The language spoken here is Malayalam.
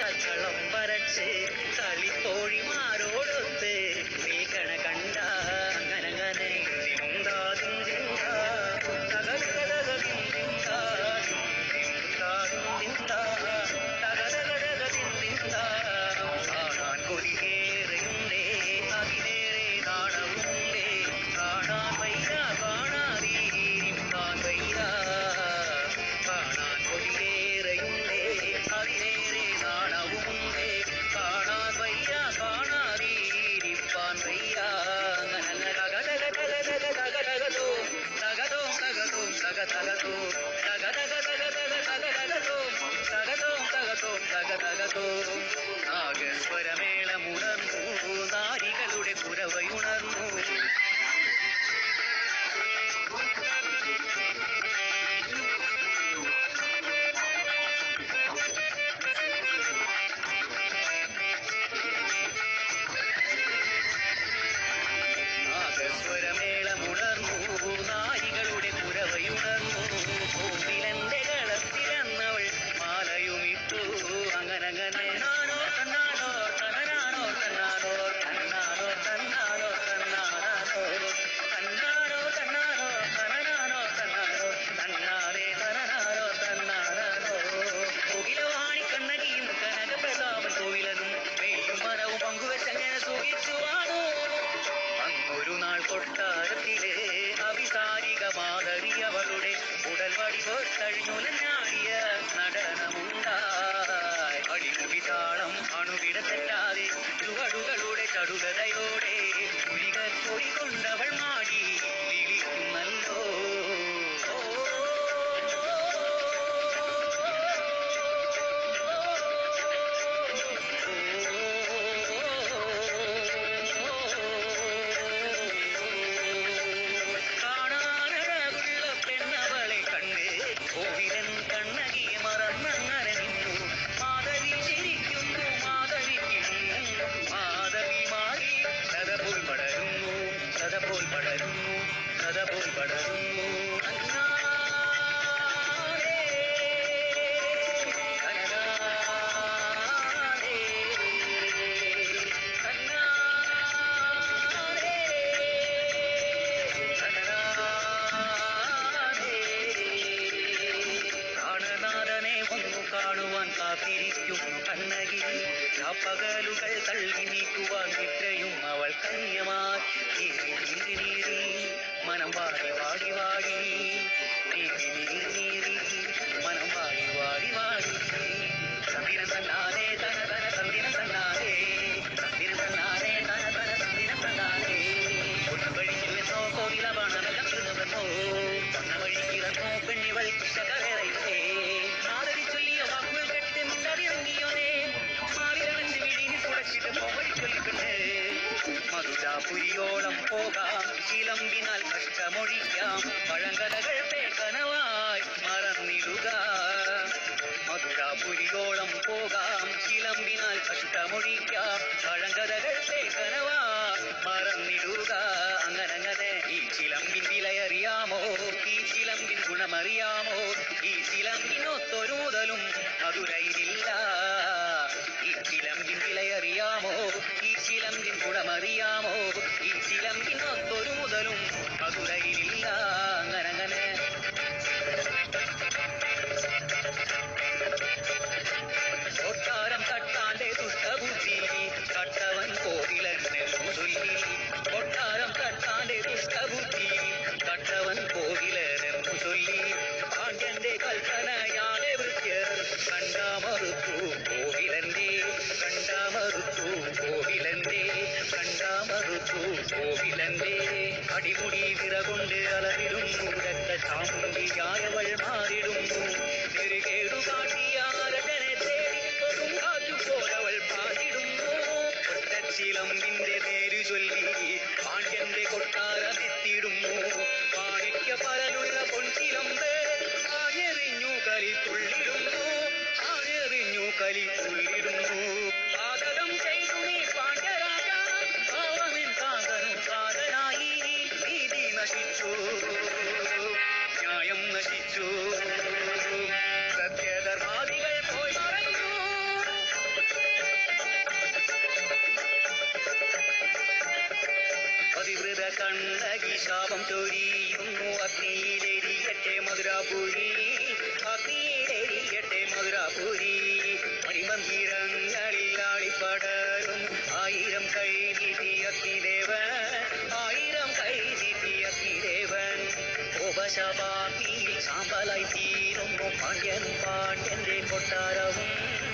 കളക്കളം വരച്ച് കളിക്കോഴിമാരോടൊത്ത് നീക്കണ കണ്ട അങ്ങനങ്ങനെ ദിന്താ ദിന്ദിന്താ, തകതകതക ദിന്ദിന്താ, ദിന്ദിന്താ ദിന്ദിന്താ, തകതകതക ദിന്ദിന്താ. കാണാൻ കൊതിയേറെയുണ്ടേ അതിലേറെ നാണവുണ്ടേ കാണാൻ വയ്യ കാണാതിരിക്കാൻ വയ്യ കാണാൻ കൊതിയേറെയുണ്ടേ അതിലേറെ നാണവുമുണ്ടേ കാണാൻ വയ്യ കാണാതിരിക്കാൻ വയ്യ തകതകതകതകതകതകതോ തകതോ തകതോ തകതകതോ തകതകതകതകതകതകതോ തകതോ തകതോ തകതകതോ നാഗസ്വരമേളമുണർന്നു നാരികളുടെ കുരവയുണർന്നു നാഗസ്വരമേളമുണർന്നു നാരികളുടെ കുരവയുണർന്നു കോവിലന്റെ കളത്തിലെന്നവൾ മാലയുമിട്ടു അങ്ങനങ്ങനെ നാനോ തന്നാനോ തനനാനോ തന്നാനോ തന്നാനോ തന്നാനോ തന്നാനോ തന്നാനോ തന്നാനോ തനനാനോ തന്നാനോ തന്നാനേ തനനാനോ തന്നാനോ കോകിലവാണി കണ്ണകിയും കനകപ്രതാപൻ കോവിലനും മെയ്യും മനവും പങ്കുവെച്ചങ്ങനെ സുഖിച്ചു വാണു അങ്ങൊരു നാൾ കൊട്ടാരത്തിലെ അഭിസാരിക മാതരി അവളുടെ ഉടൽവടി കോട്ടഴിഞ്ഞുലഞ്ഞാടിയ നടനമുണ്ടായി അടിമുടി താളം അണുവിട തെറ്റാതെ ചുവടുകളുടെ ചടുലതയോടെ പുലികപ്പൊടി കൊണ്ടവൾ മാടി വിളിക്കുന്നല്ലോ കാണാനഴകുള്ള പെണ്ണവളെ കണ്ട് കോവിലൻ കണ്ണകിയെ മറന്നങ്ങനെ നിന്നു മാധവി ചിരിക്കുന്നു മാധവിക്കുന്നു മാധവി മാറി കഥ പോൽ പടരുന്നു കഥ പോൽ പടരുന്നു കഥ പോൽ പടരുന്നു അന്നാരേ, അന്നാരേ, പ്രാണനാഥനെ ഒന്നു കാണുവാൻ കാത്തിരിക്കുന്നു കണ്ണകി ആ പകലുകൾ തള്ളി നീക്കുവാൻ നിദ്രയും അവൾ കന്യമായി നീറി നീറി നീറി മനം വാടി വാടി വാടി നീറി നീറി നീറി മനം വാടി വാടി വാടി സന്ദിനം തന്നാലേ തന തന സന്ദിനം തന്നാലേ സന്ദിനം തന്നാലേ തന തന സന്ദിനം തന്നാലേ ഒന്നും വഴിക്കുവെന്നോ കോവില പണമെല്ലാം തീർന്നുവെന്നോ തന്ന വഴിക്കിറന്നോ പെണ്ണിവൾ കൃഷ്ണകരയില്ലേ മാതരി ചൊല്ലിയ വാക്കുകൾ കേട്ടിട്ട് മുണ്ടാതിറങ്ങിയോനെ മാറിലണച്ച് വിഴിഞ്ഞ് തുടച്ചിട്ട് പോവഴി ചൊല്ലിക്കൊണ്ട് മധുരാപുരിയോളം പോകാം ചിലമ്പിനാൽ കഷ്ടമൊഴിക്കാം പഴങ്കഥകൾ പേക്കനവായി മറന്നിടുക മധുരാപുരിയോളം പോകാം ചിലമ്പിനാൽ കഷ്ടമൊഴിക്കാം പഴങ്കഥകൾ പേക്കനവാ മറന്നിടുക അങ്ങനങ്ങനെ ഈ ചിലമ്പിൻ വിലയറിയാമോ ഈ ചിലമ്പിൻ ഗുണമറിയാമോ ഈ ചിലമ്പിനൊത്തൊരു മുതലും മധുരയിലില്ല ഈ ചിലമ്പിൻ വിലയറിയാമോ ഈ ചിലമ്പിൻ ഗുണമറിയാമോ ഈ ചിലമ്പിനൊത്തൊരു മുതലും മധുരയിലില്ല അങ്ങനങ്ങനെ കൊട്ടാരം തട്ടാന്റെ ദുഷ്ടബുദ്ധി കട്ടവൻ കോവിലെന്ന് ചൊല്ലി കൊട്ടാരം തട്ടാന്റെ ദുഷ്ടബുദ്ധി കട്ടവൻ കോവിലെന്നു ചൊല്ലി പാണ്ഡ്യന്റെ കൽപ്പനയാലെ വൃത്യർ കണ്ടാമറുത്തു കോവിലന്റെ കണ്ടാമറുത്തു കോവിലന്റെ കണ്ടാമറുത്തു കോവിലന്റെ അടിമുടി വിറകൊണ്ട് അലറിടുന്നു രക്ത ചാമുണ്ടിയായവൾ മാറിടുന്നു നെരുകേടു കാട്ടിയ രജനെ തേടി കൊടുങ്കാറ്റു പോലവൾ പാടിടുന്നു ഒറ്റച്ചിലമ്പിന്റെ പേര് ചൊല്ലി പാണ്ഡ്യന്റെ കൊട്ടാരമെത്തിടുന്നു മാണിക്യ പരലുള്ള പൊൻചിലമ്പ് ആഞ്ഞെറിഞ്ഞു കലി തുള്ളിടുന്നു ആഞ്ഞെറിഞ്ഞു കലി തുള്ളിടുന്നു പാതകം ചെയ്തു നീ പാണ്ഡ്യരാജ പാവമിൻ കാന്തനും കാതനായി നീതി നശിച്ചു ന്യായം നശിച്ചു സത്യധർമാദികൾ പോയി മറഞ്ഞു കണ്ണകി ശാപം ചൊരിയുന്നു അഗ്നിയിലെരിയട്ടെ മധുരാപുരി അഗ്നിയിലെരിയട്ടെ മധുരാപുരി മണിമന്ദിരങ്ങളിൽ ആളിപ്പടരും ആയിരം കൈ നീട്ടി അഗ്നിദേവൻ ആയിരം കൈ നീട്ടി അഗ്നിദേവൻ ഉപശപാഗ്നിയിൽ സാമ്പലായി തീരുന്നു പാണ്ഡ്യനും പാണ്ഡ്യന്റെ കൊട്ടാരവും